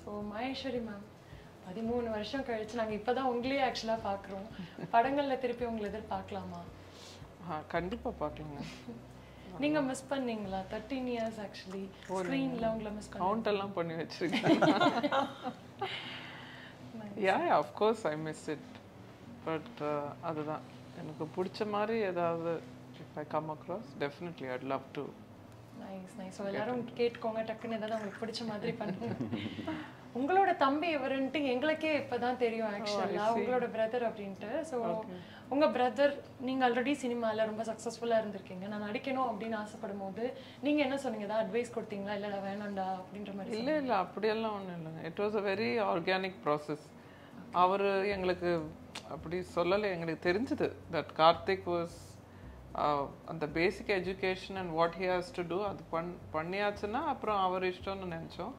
so Maheswari ma'am பதிமூணு வருஷம் கழிச்சு நாங்க இப்பதான் உங்களையே ஆக்சுவலா பாக்குறோம் படங்கள்ல திருப்பி உங்களை எதிர்பார்க்கலாமா ஆ கண்டிப்பா பார்க்கலாங்க நீங்க மிஸ் பண்ணீங்களா தேர்ட்டீன் இயர்ஸ் ஆக்சுவலி ஸ்க்ரீன்ல உங்களை மிஸ் பண்ண கவுண்ட் எல்லாம் பண்ணி வச்சிருக்கேன் yeah of course I miss it but அதுதான் எனக்கு பிடிச்ச மாதிரி ஏதாவது if I come across definitely I'd love to nice nice so எல்லாரும் கேட்டுக்கோங்க டக்குன்னு ஏதாவது உங்களுக்கு பிடிச்ச மாதிரி பண்ணுங்க உங்களோட தம்பி இவருன்ட்டு எங்களுக்கே இப்பதான் தெரியும் ஆக்சுவலா உங்களோட பிரதர் அப்படின்ட்டு ஸோ உங்க பிரதர் நீங்க ஆல்ரெடி சினிமால ரொம்ப சக்ஸஸ்ஃபுல்லா இருந்திருக்கீங்க நான் நடிக்கணும் அப்படின்னு ஆசைப்படும் போது நீங்க என்ன சொன்னீங்க ஏதாவது அட்வைஸ் கொடுத்தீங்களா இல்லடா வேணாம்டா அப்படின்ற மாதிரி இல்லை இல்லை அப்படியெல்லாம் ஒன்றும் இல்லைங்க it was a very organic process அவர் எங்களுக்கு அப்படி சொல்லலை எங்களுக்கு தெரிஞ்சது தட் கார்த்திக் வாஸ் அந்த basic education and what he has to do அது பண் பண்ணியாச்சுன்னா அப்புறம் அவர் இஷ்டம்னு நினச்சோம்